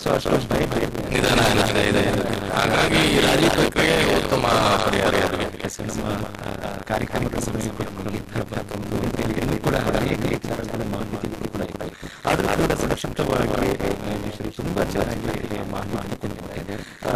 So ಅಷ್ಟೊಂದು ಭಯ ಭಯ ನಿಧಾನ ನಿಧಾನ ಇದೆ ಹಾಗಾಗಿ ಈ ರಾಜಿ ಪ್ರಕ್ರಿಯೆ ಉತ್ತಮ ಪರಿಹಾರ ಇವರಿಗೆ. ನಮ್ಮ ಆ, ಕಾರ್ಯಕ್ರಮದ ಸಮಯದಲ್ಲಿ ಒಂದು ರೀತಿಯಲ್ಲಿ ಕೂಡ ಅನೇಕ ವಿಚಾರಗಳ ಮಾಹಿತಿಗಳು ಕೂಡ ಇದೆ ಆದರೂ ಕೂಡ ಸಂಕ್ಷಿಪ್ತವಾಗಿ ಶ್ರೀ ತುಂಬಾ ಚೆನ್ನಾಗಿ ಮಾಹಿತಿ ಕೊಟ್ಟಿದ್ದಾರೆ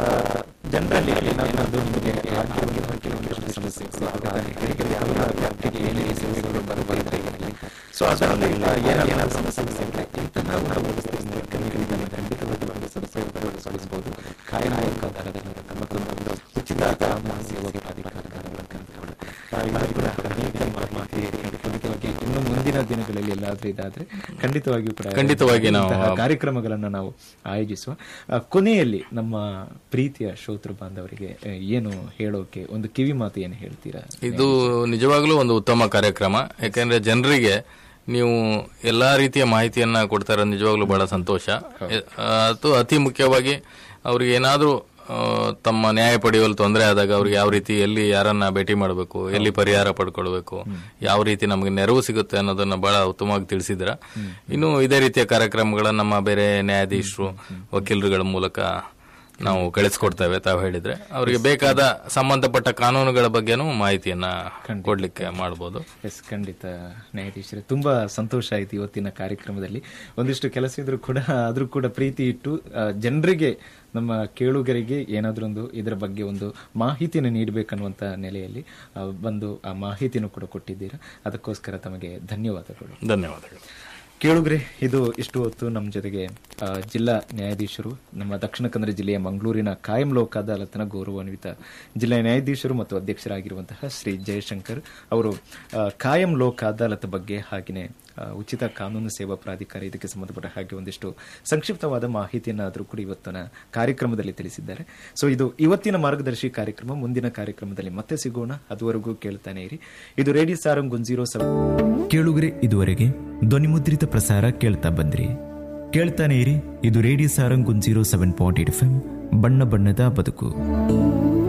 ಜನರಲ್ಲಿ ಏನಾದರೂ ನಿಮಗೆ ರಾಜ್ಯವನ್ನು ಕೆಲವೊಂದಿಷ್ಟು ಸಮಸ್ಯೆಗಳು ಆದಾಗ ಹೇಗೆ ಯಾವ ಯಾವ ವ್ಯಾಪ್ತಿಗೆ ಏನೇನು ಸೇವೆಗಳು ಬರಬಾರದು ಸೊ ಅದರಲ್ಲಿ ಏನಾದರೂ ಸಮಸ್ಯೆಗಳಿದ್ರೆ ಇಂತಹ ಒಂದು ವ್ಯವಸ್ಥೆಯಿಂದ ಕಲಿಗಳಿಂದ ಖಂಡಿತವಾಗಿ ಒಂದು ಸಮಸ್ಯೆಗಳನ್ನು ಸಲ್ಲಿಸಬಹುದು ಕಾಯನಾಯಕ ದರದಲ್ಲಿ ಮತ್ತು ಒಂದು ಉಚಿತ ಕಾನೂನು ಸೇವಾ ಪ್ರಾಧಿಕಾರದ ಮೂಲಕ ಅಂತ ಹೇಳಿ. ಆ, ಇದು ಕೂಡ ಅನೇಕ ಮಾಹಿತಿ ಖಂಡಿತವಾಗಿ ಇನ್ನು ಮುಂದಿನ ದಿನಗಳಲ್ಲಿ ಎಲ್ಲಾದ್ರೂ ಇದಾದ್ರೆ ಖಂಡಿತವಾಗಿಯೂ ಕೂಡ ಖಂಡಿತವಾಗಿ ನಾವು ಇಂತಹ ಕಾರ್ಯಕ್ರಮಗಳನ್ನು ನಾವು ಆಯೋಜಿಸುವ ಆ, ಕೊನೆಯಲ್ಲಿ ನಮ್ಮ ಪ್ರೀತಿಯ ಶ್ರೋತೃ ಬಾಂಧವರಿಗೆ ಆ, ಏನು ಹೇಳೋಕೆ ಒಂದು ಕಿವಿ ಮಾತು ಏನು ಹೇಳ್ತೀರಾ ಇದು ನಿಜವಾಗ್ಲೂ ಒಂದು ಉತ್ತಮ ಕಾರ್ಯಕ್ರಮ ಯಾಕೆಂದ್ರೆ ಜನರಿಗೆ ನೀವು ಎಲ್ಲಾ ರೀತಿಯ ಮಾಹಿತಿಯನ್ನ ಕೊಡ್ತಾ ಇರೋದು ನಿಜವಾಗ್ಲೂ ಬಹಳ ಸಂತೋಷ ಎ- ಅದು ಅತಿ ಮುಖ್ಯವಾಗಿ ಅವ್ರಿಗೆ ಏನಾದ್ರೂ ಆ, ತಮ್ಮ ನ್ಯಾಯ ಪಡೆಯುವಲ್ಲಿ ತೊಂದರೆ ಆದಾಗ ಅವ್ರಿಗೆ ಯಾವ ರೀತಿ ಎಲ್ಲಿ ಯಾರನ್ನ ಭೇಟಿ ಮಾಡಬೇಕು ಎಲ್ಲಿ ಪರಿಹಾರ ಪಡ್ಕೊಳ್ಬೇಕು ಯಾವ ರೀತಿ ನಮಗೆ ನೆರವು ಸಿಗುತ್ತೆ ಅನ್ನೋದನ್ನ ಬಹಳ ಉತ್ತಮವಾಗಿ ತಿಳಿಸಿದ್ರ ಇನ್ನು ಇದೇ ರೀತಿಯ ಕಾರ್ಯಕ್ರಮಗಳನ್ನ ನಮ್ಮ ಬೇರೆ ನ್ಯಾಯಾಧೀಶರು ವಕೀಲರುಗಳ ಮೂಲಕ ನಾವು ಕಳಿಸ್ಕೊಡ್ತೇವೆ ತಾವು ಹೇಳಿದ್ರೆ ಅವರಿಗೆ ಬೇಕಾದ ಸಂಬಂಧಪಟ್ಟ ಕಾನೂನುಗಳ ಬಗ್ಗೆನೂ ಮಾಹಿತಿಯನ್ನ ಕೊಡ್ಲಿಕ್ಕೆ ಮಾಡಬಹುದು ಎಸ್ ಖಂಡಿತ ನ್ಯಾಯಾಧೀಶರೇ ತುಂಬಾ ಸಂತೋಷ ಆಯ್ತು ಇವತ್ತಿನ ಕಾರ್ಯಕ್ರಮದಲ್ಲಿ ಒಂದಿಷ್ಟು ಕೆಲಸ ಇದ್ರೂ ಕೂಡ ಆದ್ರೂ ಕೂಡ ಪ್ರೀತಿ ಇಟ್ಟು ಜನರಿಗೆ ನಮ್ಮ ಕೇಳುಗರಿಗೆ ಏನಾದ್ರೊಂದು ಇದರ ಬಗ್ಗೆ ಒಂದು ಮಾಹಿತಿಯನ್ನು ನೀಡಬೇಕನ್ನುವಂತ ನೆಲೆಯಲ್ಲಿ ಆ, ಬಂದು ಆ ಮಾಹಿತಿನೂ ಕೂಡ ಕೊಟ್ಟಿದ್ದೀರಾ ಅದಕ್ಕೋಸ್ಕರ ತಮಗೆ ಧನ್ಯವಾದಗಳು ಧನ್ಯವಾದಗಳು ಕೇಳುಗ್ರೆ ಇದು ಇಷ್ಟು ಹೊತ್ತು ನಮ್ಮ ಜೊತೆಗೆ ಆ, ಜಿಲ್ಲಾ ನ್ಯಾಯಾಧೀಶರು ನಮ್ಮ ದಕ್ಷಿಣ ಕನ್ನಡ ಜಿಲ್ಲೆಯ ಮಂಗಳೂರಿನ ಕಾಯಂ ಲೋಕ ಅದಾಲತ್ನ ಗೌರವಾನ್ವಿತ ಜಿಲ್ಲಾ ನ್ಯಾಯಾಧೀಶರು ಮತ್ತು ಅಧ್ಯಕ್ಷರಾಗಿರುವಂತಹ ಶ್ರೀ ಜಯಶಂಕರ್ ಅವರು ಆ, ಕಾಯಂ ಲೋಕ ಅದಾಲತ್ ಬಗ್ಗೆ ಹಾಗೆಯೇ ಆ, ಉಚಿತ ಕಾನೂನು ಸೇವಾ ಪ್ರಾಧಿಕಾರ ಇದಕ್ಕೆ ಸಂಬಂಧಪಟ್ಟ ಹಾಗೆ ಒಂದಿಷ್ಟು ಸಂಕ್ಷಿಪ್ತವಾದ ಮಾಹಿತಿಯನ್ನಾದರೂ ಕೂಡ ಇವತ್ತಿನ ಕಾರ್ಯಕ್ರಮದಲ್ಲಿ ತಿಳಿಸಿದ್ದಾರೆ ಸೊ ಇದು ಇವತ್ತಿನ ಮಾರ್ಗದರ್ಶಿ ಕಾರ್ಯಕ್ರಮ ಮುಂದಿನ ಕಾರ್ಯಕ್ರಮದಲ್ಲಿ ಮತ್ತೆ ಸಿಗೋಣ ಅದುವರೆಗೂ ಕೇಳ್ತಾನೆ ಇರಿ ಇದು radio Sarang one zero seven ಕೇಳುಗರೆ ಇದುವರೆಗೆ ಧ್ವನಿಮುದ್ರಿತ ಪ್ರಸಾರ ಕೇಳ್ತಾ ಬಂದ್ರಿ ಕೇಳ್ತಾನೆ ಇರಿ ಇದು radio Sarang one zero seven point eight F ಬಣ್ಣ ಬಣ್ಣದ ಬದುಕು